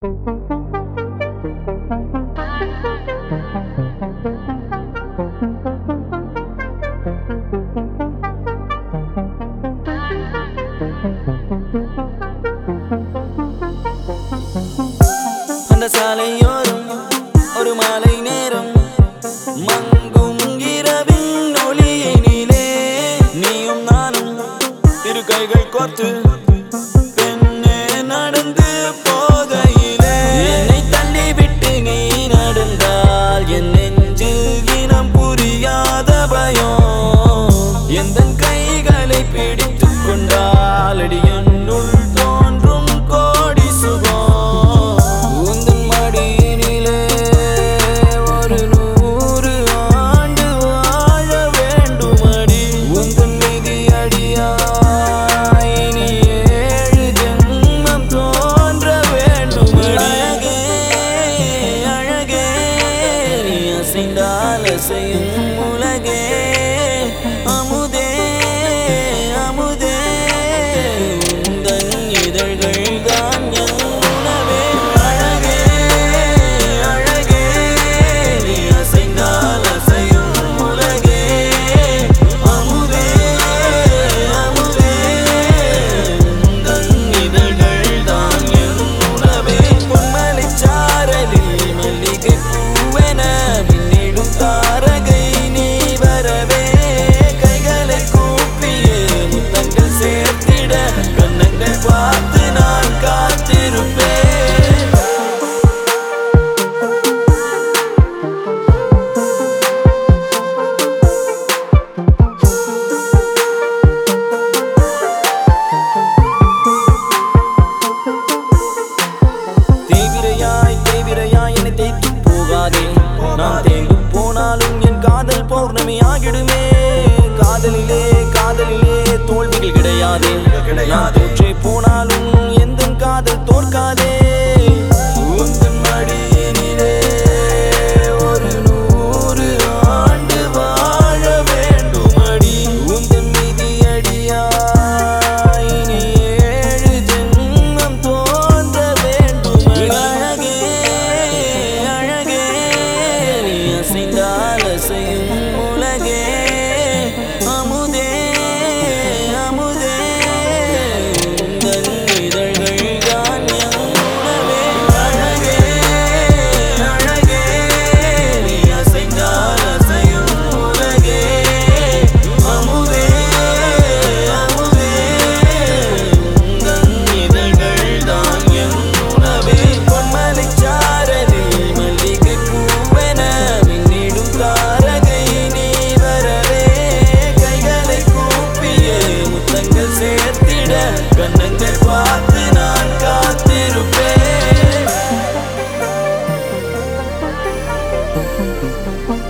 அந்த சாலையோரம் ஒரு மாலை நேரம் மங்கும் இரவின் ஒளியினிலே நீயும் நானும் இரு கைகள் கோர்த்து பெண்ணே நடந்து போகையிலே என்னை தள்ளிவிட்டு நீ நடந்தால் என் நெஞ்சில் இனம் புரியாத பயம் எந்த கைகளை பிடித்துக் கொண்டால் அடி என்னுள் தோன்றும் கோடி சுகம் உந்தன் மடியினிலே ஒரு நூறு ஆண்டு வாழ வேண்டுமடி உந்தன் மீதி அடியாய் இனி ஏழு ஜென்மம் தோன்ற வேண்டுமடி அழகே அழகே நீ அசைந்தால் அசையும் உலகே அமுதே அமுதே உந்தன் இதழ்கள் தான் என் உணவே அழகே அழகே நீ அசைந்தால் அசையும் உலகே அமுதே அமுதே உந்தன் இதழ்கள் தான் என் உணவே பொன்மலைச் சாரலில் மல்லிகை பூவென மின்னிடும் தாரகை நீ வரவே கைகளை கூப்பியே முத்தங்கள் சேர்த்திட கண்ணங்கள் பார்த்து நான் காத்திருப்பேன் தேவிரையாய் தேவிரையாய் என்னை தேய்த்து போகாதே நான் தேங்கு போனாலும் என் காதல் பௌர்ணமி ஆகிடுமே காதலிலே காதலிலே தோல்விகள் கிடையாதே நான் தோற்றே போனாலும் எந்த காதல் தோற்காதே உந்தன் மடியினிலே ஒரு நூறு ஆண்டு வாழ வேண்டுமடி உந்தன் மீதி அடியாய் இனி ஏழு ஜென்மம் தோன்ற வேண்டுமடி அழகே அழகே நீ அசைந்தால் அசையும் உலகே அமுதே அமுதே உந்தன் இதழ்கள் தான் என் உணவே அழகே அழகே நீ அசைந்தால் அசையும் உலகே அமுதே அமுதே உந்தன் இதழ்கள் தான் என் உணவே பொன்மலைச் சாரலில் மல்லிகை பூவென மின்னிடும் தாரகை நீ வரவே கைகளை கூப்பிய முத்தங்கள் சேர்த்திட கண்ணங்கள் பார்த்து நான் காத்திருப்பேன்